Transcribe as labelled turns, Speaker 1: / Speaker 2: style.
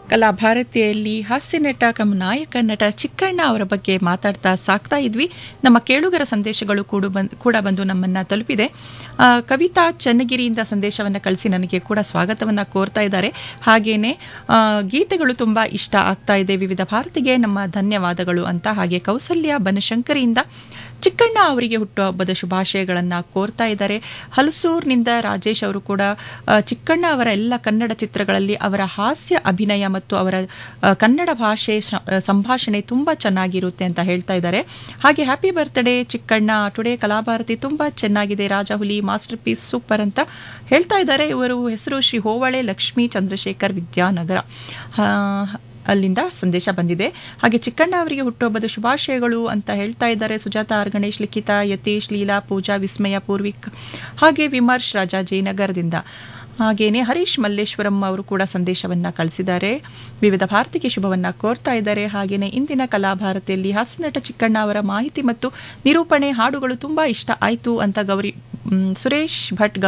Speaker 1: ಕಲಾಭಾರತಿಯಲ್ಲಿ ಹಾಸ್ಯ ನಟ ಕಮ್ ನಾಯಕ ನಟ ಚಿಕ್ಕಣ್ಣ ಅವರ ಬಗ್ಗೆ ಮಾತಾಡ್ತಾ ಸಾಕ್ತಾ ಇದ್ವಿ ನಮ್ಮ ಕೇಳುಗರ ಸಂದೇಶಗಳು ಕೂಡ ಬಂದ್ ಕೂಡ ಬಂದು ನಮ್ಮನ್ನ ತಲುಪಿದೆ ಆ, ಕವಿತಾ ಚನ್ನಗಿರಿಯಿಂದ ಸಂದೇಶವನ್ನು ಕಳಿಸಿ ನನಗೆ ಕೂಡ ಸ್ವಾಗತವನ್ನು ಕೋರ್ತಾ ಇದ್ದಾರೆ ಹಾಗೇನೆ ಆ, ಗೀತೆಗಳು ತುಂಬ ಇಷ್ಟ ಆಗ್ತಾ ಇದೆ ವಿವಿಧ ಭಾರತಿಗೆ ನಮ್ಮ ಧನ್ಯವಾದಗಳು ಅಂತ ಹಾಗೆ ಕೌಸಲ್ಯ ಬನಶಂಕರಿಯಿಂದ ಚಿಕ್ಕಣ್ಣ ಅವರಿಗೆ ಹುಟ್ಟುಹಬ್ಬದ ಶುಭಾಶಯಗಳನ್ನು ಕೋರ್ತಾ ಇದ್ದಾರೆ ಹಲಸೂರಿನಿಂದ ರಾಜೇಶ್ ಅವರು ಕೂಡ ಆ, ಚಿಕ್ಕಣ್ಣ ಅವರ ಎಲ್ಲ ಕನ್ನಡ ಚಿತ್ರಗಳಲ್ಲಿ ಅವರ ಹಾಸ್ಯ ಅಭಿನಯ ಮತ್ತು ಅವರ ಆ, ಕನ್ನಡ ಭಾಷೆ ಶ- ಆ, ಸಂಭಾಷಣೆ ತುಂಬ ಚೆನ್ನಾಗಿರುತ್ತೆ ಅಂತ ಹೇಳ್ತಾ ಇದ್ದಾರೆ ಹಾಗೆ happy birthday Chikkanna today Kalabharathi ತುಂಬ ಚೆನ್ನಾಗಿದೆ ರಾಜಹುಲಿ ಮಾಸ್ಟರ್ ಪೀಸ್ ಸೂಪರ್ ಅಂತ ಹೇಳ್ತಾ ಇದ್ದಾರೆ ಇವರು ಹೆಸರು ಶ್ರೀ ಹೋವಳೆ ಲಕ್ಷ್ಮೀ ಚಂದ್ರಶೇಖರ್ ವಿದ್ಯಾನಗರ ಆ, ಅಲ್ಲಿಂದ ಸಂದೇಶ ಬಂದಿದೆ ಹಾಗೆ ಚಿಕ್ಕಣ್ಣ ಅವರಿಗೆ ಹುಟ್ಟುಹಬ್ಬದ ಶುಭಾಶಯಗಳು ಅಂತ ಹೇಳ್ತಾ ಇದ್ದಾರೆ ಸುಜಾತ ಆರ್ ಗಣೇಶ್ ಲಿಖಿತ ಯತೀಶ್ ಲೀಲಾ ಪೂಜಾ ವಿಸ್ಮಯ ಪೂರ್ವಿಕ್ ಹಾಗೆ ವಿಮರ್ಶ್ ರಾಜಾ ಜಯನಗರದಿಂದ ಹಾಗೇನೆ ಹರೀಶ್ ಮಲ್ಲೇಶ್ವರಂ ಅವರು ಕೂಡ ಸಂದೇಶವನ್ನ ಕಳಿಸಿದ್ದಾರೆ ವಿವಿಧ ಭಾರತಿಗೆ ಶುಭವನ್ನ ಕೋರ್ತಾ ಇದ್ದಾರೆ ಹಾಗೇನೆ ಇಂದಿನ ಕಲಾಭಾರತಿಯಲ್ಲಿ ಹಾಸ್ಯನಟ ಚಿಕ್ಕಣ್ಣ ಅವರ ಮಾಹಿತಿ ಮತ್ತು ನಿರೂಪಣೆ ಹಾಡುಗಳು ತುಂಬಾ ಇಷ್ಟ ಆಯಿತು ಅಂತ ಗೌರಿ ಮ್, ಸುರೇಶ್ ಭಟ್